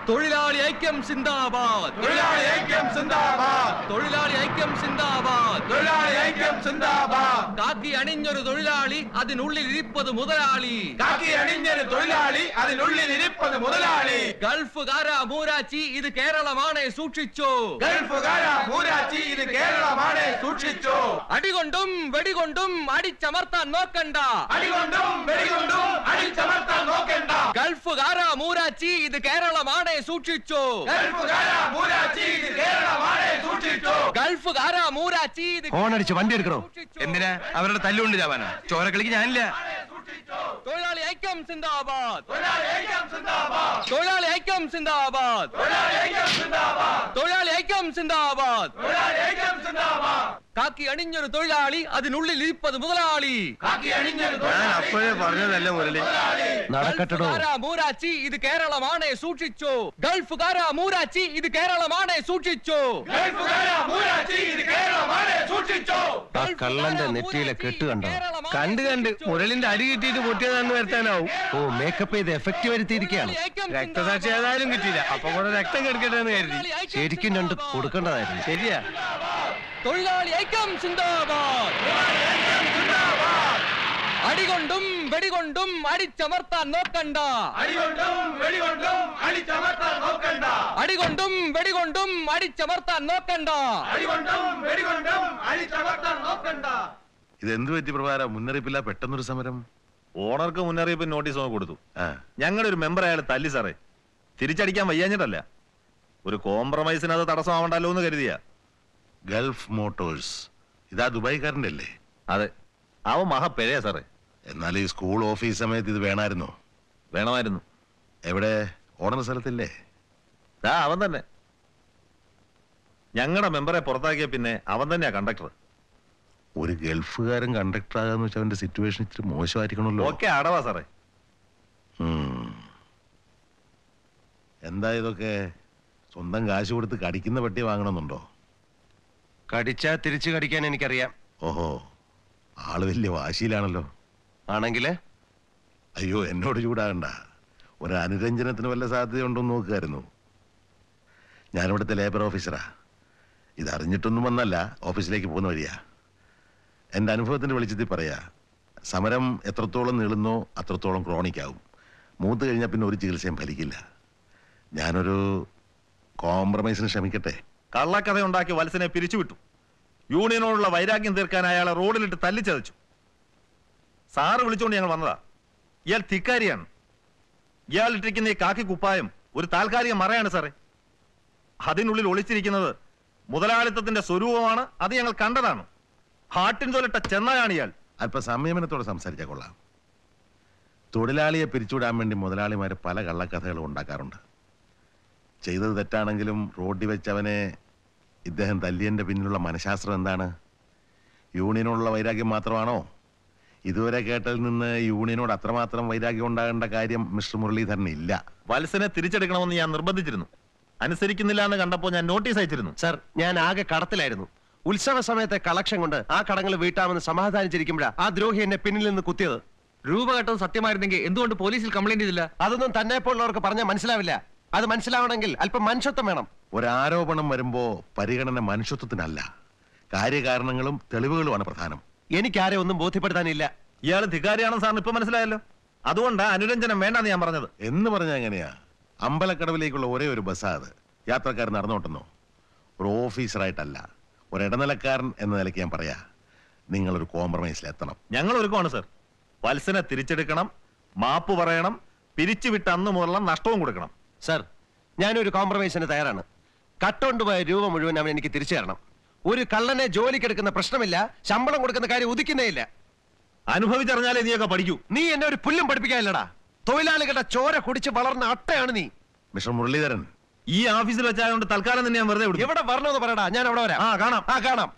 തൊഴിലാളി ഐക്യം സിന്ദാബാദ് തൊഴിലാളി ഐക്യം സിന്ദാബാദ് തൊഴിലാളി ഐക്യം സിന്ദാബാദ് തൊഴിലാളി ഐക്യം സിന്ദാബാദ് കാക്കി അണിഞ്ഞൊരു തൊഴിലാളി അതിനുള്ളിൽ ഇരിപ്പത് മുതലാളി കാക്കി അണിഞ്ഞൊരു തൊഴിലാളി അതിനുള്ളിൽ ഇരിപ്പത് മുതലാളി ഗൾഫുകാര മൂരാച്ചി ഇത് കേരളമാണ് സൂക്ഷിച്ചോ ഗൾഫുകാര മൂരാച്ചി ഇത് കേരളമാണ് സൂക്ഷിച്ചു അടികൊണ്ടും വെടികൊണ്ടും അടിച്ചമർത്താൻ നോക്കണ്ട അടികൊണ്ടും വെടികൊണ്ടും അടിച്ചമർത്താൻ നോക്കണ്ട ഗൾഫുകാര മൂരാച്ചി ഇത് കേരളമാണ് സൂക്ഷിച്ചോ ഗൾഫുകാര മൂരാച്ചി ഇത് കേരളമാണ് സൂക്ഷിച്ചു ഗൾഫുകാര മൂരാച്ചി ഇത് ഫോണടിച്ച് വണ്ടി എടുക്കണോ സൂക്ഷിച്ചോ. എന്തിനാ അവരുടെ തല്ലുകൊണ്ട് ചാവാനാ ചോരക്കളിക്ക് ഞാനില്ല തൊഴിലാളി ഐക്യം സിന്ദാബാദ് തൊഴിലാളി ഐക്യം സിന്ദാബാദ് തൊഴിലാളി ഐക്യം സിന്ദാബാദ് തൊഴിലാളി ഐക്യം സിന്ദാബാദ് തൊഴിലാളി ഐക്യം സിന്ദാബാദ് തൊഴിലാളി ഐക്യം സിന്ദാബാദ് കാക്കി അണിഞ്ഞൊരു തൊഴിലാളി അതിനുള്ളിൽ ഇരിപ്പത് മുതലാളി കാക്കി അണിഞ്ഞൊരു ഞാൻ തൊഴിലാളി അപ്പോഴേ പറഞ്ഞതല്ല മുരളി നടക്കട്ടോ ഗൾഫുകാര മൂരാച്ചി ഇത് കേരളമാണ് സൂക്ഷിച്ചോ ഗൾഫുകാര മൂരാച്ചി ഇത് കേരളമാണ് സൂക്ഷിച്ചോ ഗൾഫുകാര മൂരാച്ചി ഇത് കേരളമാണ് സൂക്ഷിച്ചു ആ കള്ളന്റെ നെറ്റിയിലെ കെട്ട് കണ്ടോ കണ്ട് കണ്ട് മുരളിന്റെ അടി കിട്ടിയിട്ട് പൊട്ടിയതാന്ന് വരുത്താനാവും ഓ മേക്കപ്പ് ചെയ്ത് എഫക്റ്റ് വരുത്തിയിരിക്കുകയാണ് രക്തസാക്ഷി ഏതായാലും കിട്ടിയില്ല അപ്പൊ കൂടെ രക്തം കെടുക്കട്ടെ എന്ന് കരുതി ശരിക്കും രണ്ട് കൊടുക്കേണ്ടതായിരുന്നു ശരിയാ തൊഴിലാളി ഐക്യം സിന്ദാബാദ് അടികൊണ്ടും വെടികൊണ്ടും അടിച്ചമർത്താൻ നോക്കണ്ട അടികൊണ്ടും വെടികൊണ്ടും അടിച്ചമർത്താൻ നോക്കണ്ട അടികൊണ്ടും വെടികൊണ്ടും അടിച്ചമർത്താൻ നോക്കണ്ട അടികൊണ്ടും വെടികൊണ്ടും അടിച്ചമർത്താൻ നോക്കണ്ട ഇതെന്ത് പറ്റി പ്രഭാര മുന്നറിയിപ്പില്ല പെട്ടെന്നൊരു സമരം ഓണർക്ക് മുന്നറിയിപ്പ് നോട്ടീസ് ഒന്ന് കൊടുത്തു ആ ഞങ്ങളുടെ ഒരു മെമ്പർ അയാൾ തല്ലി സാറേ തിരിച്ചടിക്കാൻ വയ്യാഞ്ഞിട്ടല്ല ഒരു കോംപ്രമൈസിന് അത് തടസ്സമാവണ്ടല്ലോ എന്ന് കരുതിയ ഗൾഫ് മോട്ടോഴ്സ് ഇതാ ദുബായിക്കാരൻ്റെ അല്ലേ അതെ അവൻ മഹാ പിഴയാ സാറേ എന്നാൽ ഈ സ്കൂൾ ഓഫീസ് സമയത്ത് ഇത് വേണമായിരുന്നോ വേണമായിരുന്നു എവിടെ ഓടുന്ന സ്ഥലത്തില്ലേ ദാ അവൻ തന്നെ ഞങ്ങളുടെ മെമ്പറെ പുറത്താക്കിയ പിന്നെ അവൻ തന്നെയാ കണ്ടക്ടർ ഒരു ഗൾഫുകാരൻ കണ്ടക്ടർ ആകാന്ന് വെച്ചാൽ അവന്റെ സിറ്റുവേഷൻ ഇത്തിരി മോശമായിരിക്കണമല്ലോ ഓക്കെ അടവാ സാറേ ഉം. എന്താ ഇതൊക്കെ സ്വന്തം കാശ് കൊടുത്ത് കടിക്കുന്ന പട്ടി വാങ്ങണമെന്നുണ്ടോ കടിച്ചാ തിരിച്ചു കടിക്കാൻ എനിക്കറിയാം ഓഹോ ആള് വലിയ വാശിയിലാണല്ലോ ആണെങ്കില് അയ്യോ എന്നോട് ചൂടാകണ്ട ഒരു അനുരഞ്ജനത്തിന് വല്ല സാധ്യതയുണ്ടോ എന്ന് നോക്കുമായിരുന്നു ഞാനിവിടുത്തെ ലേബർ ഓഫീസറാ ഇതറിഞ്ഞിട്ടൊന്നും വന്നല്ല ഓഫീസിലേക്ക് പോകുന്ന വഴിയാ എൻ്റെ അനുഭവത്തിൻ്റെ വെളിച്ചത്തിൽ പറയാ സമരം എത്രത്തോളം നീളുന്നോ അത്രത്തോളം ക്രോണിക് ആവും മൂത്ത് കഴിഞ്ഞാൽ പിന്നെ ഒരു ചികിത്സയും ഫലിക്കില്ല ഞാനൊരു കോംപ്രമൈസിന് ശ്രമിക്കട്ടെ കള്ളക്കഥ ഉണ്ടാക്കി വത്സനെ പിരിച്ചുവിട്ടു യൂണിയനോടുള്ള വൈരാഗ്യം തീർക്കാൻ അയാളെ റോഡിലിട്ട് തല്ലിച്ചതച്ചു സാറ് വിളിച്ചുകൊണ്ട് ഞങ്ങൾ വന്നതാ ഇയാൾ ധിക്കാരിയാണ് ഇയാൾ ഇട്ടിരിക്കുന്ന ഈ കാക്കി കുപ്പായം ഒരു താൽക്കാലിക മറയാണ് സാറേ അതിനുള്ളിൽ ഒളിച്ചിരിക്കുന്നത് മുതലാളിത്തത്തിന്റെ സ്വരൂപമാണ് അത് ഞങ്ങൾ കണ്ടതാണ് ഹാട്ടിൻ ചൊല്ലിട്ട ചെന്നായാണ് ഇയാൾ അല്പ സംയമനത്തോടെ സംസാരിച്ചാൽ കൊള്ളാം തൊഴിലാളിയെ പിരിച്ചുവിടാൻ വേണ്ടി മുതലാളിമാർ പല കള്ളക്കഥകളും ഉണ്ടാക്കാറുണ്ട് ചെയ്തത് തെറ്റാണെങ്കിലും റോഡിൽ വെച്ച് അവനെ ഇദ്ദേഹം തല്ലിയൻ്റെ പിന്നിലുള്ള മനഃശാസ്ത്രം എന്താണ് യൂണിയനോടുള്ള വൈരാഗ്യം മാത്രമാണോ ഇതുവരെ കേട്ടതിൽ നിന്ന് യൂണിയനോട് അത്രമാത്രം വൈരാഗ്യം ഉണ്ടാകേണ്ട കാര്യം മിസ്റ്റർ മുരളീധരൻ ഇല്ല വത്സനെ തിരിച്ചെടുക്കണമെന്ന് ഞാൻ നിർബന്ധിച്ചിരുന്നു അനുസരിക്കുന്നില്ല എന്ന് കണ്ടപ്പോൾ ഞാൻ നോട്ടീസ് അയച്ചിരുന്നു സർ ഞാൻ ആകെ കടത്തിലായിരുന്നു ഉത്സവ സമയത്തെ കളക്ഷൻ കൊണ്ട് ആ കടങ്ങൾ വീട്ടാമെന്ന് സമാധാനിച്ചിരിക്കുമ്പോഴാ ആ ദ്രോഹി എന്നെ പിന്നിൽ നിന്ന് കുത്തിയത് രൂപ കേട്ടത് സത്യമായിരുന്നെങ്കിൽ എന്തുകൊണ്ട് പോലീസിൽ കംപ്ലൈന്റ് ചെയ്തില്ല അതൊന്നും തന്നെ പോലുള്ളവർക്ക് പറഞ്ഞാൽ മനസ്സിലാവില്ല അത് മനസ്സിലാവണമെങ്കിൽ അല്പം മനുഷ്യത്വം വേണം ഒരാരോപണം വരുമ്പോ പരിഗണന മനുഷ്യത്വത്തിനല്ല കാര്യകാരണങ്ങളും തെളിവുകളുമാണ് പ്രധാനം എനിക്കാരെ ഒന്നും ബോധ്യപ്പെടുത്താനില്ല ഇയാൾ ധിക്കാരിയാണെന്ന് സാറിന് ഇപ്പൊ മനസ്സിലായല്ലോ അതുകൊണ്ടാ അനുരഞ്ജനം വേണ്ടെന്ന് ഞാൻ പറഞ്ഞത് എന്ന് പറഞ്ഞാൽ എങ്ങനെയാ അമ്പലക്കടവിലേക്കുള്ള ഒരേ ഒരു ബസ്സാ അത് യാത്രക്കാർ നടന്നോട്ടെന്നോ ഒരു ഓഫീസറായിട്ടല്ല ഒരു ഇടനിലക്കാരൻ എന്ന നിലയ്ക്ക് ഞാൻ പറയാ നിങ്ങളൊരു കോംപ്രമൈസിലെത്തണം ഞങ്ങൾ ഒരുക്കമാണ് സർ വത്സനെ തിരിച്ചെടുക്കണം മാപ്പ് പറയണം പിരിച്ചുവിട്ട അന്ന് മുതലുള്ള നഷ്ടവും കൊടുക്കണം സർ ഞാനൊരു കോംപ്രമൈസിന് തയ്യാറാണ് കട്ടുകൊണ്ടുപോയ രൂപ മുഴുവൻ അവൻ എനിക്ക് തിരിച്ചു തരണം ഒരു കള്ളനെ ജോലിക്കെടുക്കുന്ന പ്രശ്നമില്ല ശമ്പളം കൊടുക്കുന്ന കാര്യം ഉദിക്കുന്നേ ഇല്ല അനുഭവിച്ചറിഞ്ഞാലേ നീയൊക്കെ പഠിക്കൂ നീ എന്നെ ഒരു പുല്ലും പഠിപ്പിക്കാനില്ലടാ തൊഴിലാളികളുടെ ചോര കുടിച്ച് വളർന്ന അട്ടയാണ് നീ മിസ്റ്റർ മുരളീധരൻ ഈ ഓഫീസിൽ വെച്ചായതുകൊണ്ട് തൽക്കാലം തന്നെ ഞാൻ വെറുതെ വിടും എവിടെ വരണമെന്ന് പറയടാ ഞാൻ അവിടെ വരാം ആ കാണാം ആ കാണാം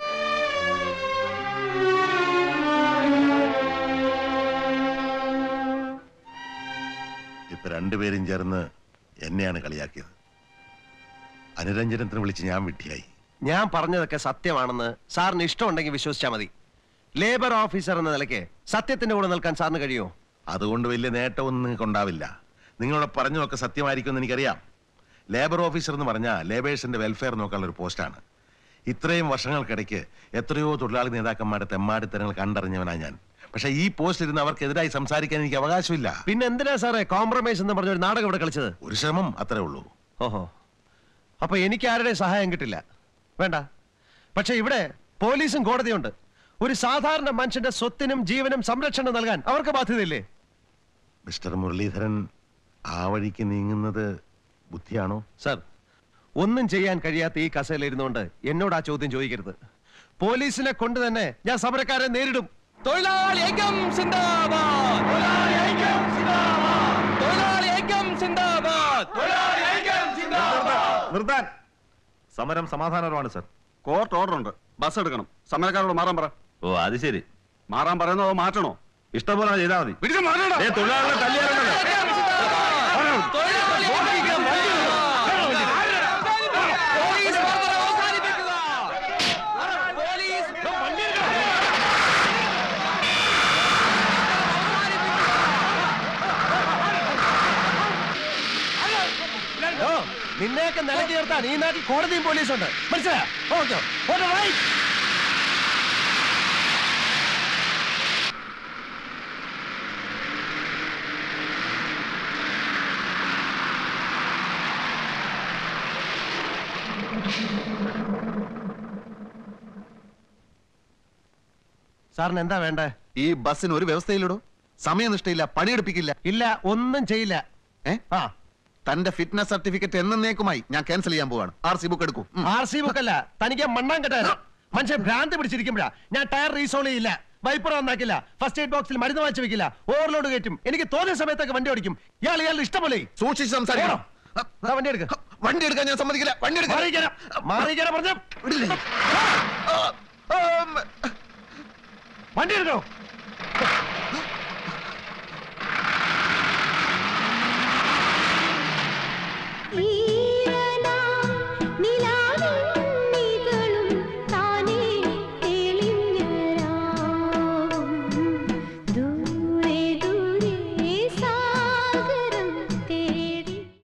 ഇപ്പൊ രണ്ടുപേരും ചേർന്ന് എന്നെയാണ് കളിയാക്കിയത് അനുരഞ്ജനത്തിന് വിളിച്ച് ഞാൻ വിട്ടിയായി ഞാൻ പറഞ്ഞതൊക്കെ സത്യമാണെന്ന് സാറിന് ഇഷ്ടമുണ്ടെങ്കിൽ വിശ്വസിച്ചാൽ മതി ലേബർ ഓഫീസർ എന്ന നിലയ്ക്ക് സത്യത്തിന്റെ കൂടെ നിൽക്കാൻ സാറിന് കഴിയുമോ അതുകൊണ്ട് വലിയ നേട്ടമൊന്നും നിങ്ങൾക്ക് ഉണ്ടാവില്ല നിങ്ങളോട് പറഞ്ഞതൊക്കെ സത്യമായിരിക്കുമെന്ന് എനിക്കറിയാം ലേബർ ഓഫീസർ എന്ന് പറഞ്ഞാൽ ലേബേഴ്സിന്റെ വെൽഫെയർ നോക്കാനുള്ള ഒരു പോസ്റ്റാണ് ഇത്രയും വർഷങ്ങൾക്കിടയ്ക്ക് എത്രയോ തൊഴിലാളി നേതാക്കന്മാരുടെ തെമ്മാടിത്തരങ്ങൾ കണ്ടറിഞ്ഞവനാ ഞാൻ പക്ഷെ ഈ പോസ്റ്റിൽ ഇരുന്ന് അവർക്കെതിരായി സംസാരിക്കാൻ എനിക്ക് അവകാശമില്ല പിന്നെ എന്തിനാ സാറേ കോംപ്രമൈസ് എന്ന് പറഞ്ഞ ഒരു നാടകം ഇവിടെ കളിച്ചത് ഒരു ശ്രമം അത്രേ ഉള്ളൂ ഓഹോ അപ്പൊ എനിക്ക് ആരുടെ സഹായം കിട്ടില്ല വേണ്ട പക്ഷെ ഇവിടെ പോലീസും കോടതിയുണ്ട് ഒരു സാധാരണ മനുഷ്യന്റെ സ്വത്തിനും ജീവനും സംരക്ഷണം നൽകാൻ അവർക്ക് ബാധ്യതയില്ലേ മിസ്റ്റർ മുരളീധരൻ ആ വഴിക്ക് നീങ്ങുന്നത് ബുദ്ധിയാണോ സർ ഒന്നും ചെയ്യാൻ കഴിയാത്ത ഈ കസേല ഇരുന്നുകൊണ്ട് എന്നോട് ആ ചോദ്യം ചോദിക്കരുത് പോലീസിനെ കൊണ്ട് തന്നെ ഞാൻ സമരക്കാരെ നേരിടും തൊഴിലാളി ഐക്യം സിന്ദാബാദ് തൊഴിലാളി ഐക്യം സിന്ദാബാദ് തൊഴിലാളി ഐക്യം സിന്ദാബാദ് നിർത്താൻ സമരം സമാധാനപരമാണ് സർ കോർട്ട് ഓർഡർ ഉണ്ട് ബസ് എടുക്കണം സമരക്കാരോട് മാറാൻ പറ ഓ അത് ശരി മാറാൻ പറയുന്നതോ മാറ്റണോ ഇഷ്ടംപോലെ ചെയ്താൽ മതി ദേ, തൊഴിലാളികളെ തല്ലിയാലുണ്ടല്ലോ തൊഴിലാളി ഐക്യം പോലീസ് മർദ്ദനം അവസാനിപ്പിക്കുക പോലീസ് ഓ, നിന്നെയൊക്കെ നിലക്ക് ചേർത്താൻ ഈ നാട്ടിൽ കോടതിയും പോലീസും ഉണ്ട് മനസ്സിലായോ ഓക്കെ ഓക്കെ റൈറ്റ് സാറിന് എന്താ വേണ്ടേ ഈ ബസ്സിന് ഒരു വ്യവസ്ഥയിലിടോ സമയനിഷ്ഠയില്ല പണിയെടുപ്പിക്കില്ല ഇല്ല ഒന്നും ചെയ്യില്ല ഏ ആ തന്റെ ഫിറ്റ്നസ് സർട്ടിഫിക്കറ്റ് എന്നേക്കുമായി ഞാൻ ക്യാൻസൽ ചെയ്യാൻ പോവാണ് ആർ സി ബുക്ക് എടുക്കൂ ഉം. ആർ സി ബുക്ക് അല്ല തനിക്ക് മണ്ണാൻ കെട്ടാൻ മനുഷ്യൻ ഭ്രാന്ത് പിടിച്ചിരിക്കുമ്പോഴാ ഞാൻ ടയർ റീസോൾ ചെയ്യില്ല വൈപ്പർ നന്നാക്കില്ല ഫസ്റ്റ് എയ്ഡ് ബോക്സിൽ മരുന്ന് വാങ്ങിച്ചു വെക്കില്ല ഓവർലോഡ് കയറ്റും എനിക്ക് തോന്നിയ സമയത്തൊക്കെ വണ്ടി ഓടിക്കും ഇയാൾ ഇയാൾ ഇഷ്ടപോലെ സൂക്ഷിച്ച് സംസാരിക്കണം വണ്ടി എടുക്ക വണ്ടി എടുക്കാൻ ഞാൻ സമ്മതിക്കില്ല വണ്ടി എടുക്കാൻ മാറിയിക്കാനാ മാറിയിക്കാനാ പറഞ്ഞ വിടില്ലേ? വണ്ടി എടുക്കോ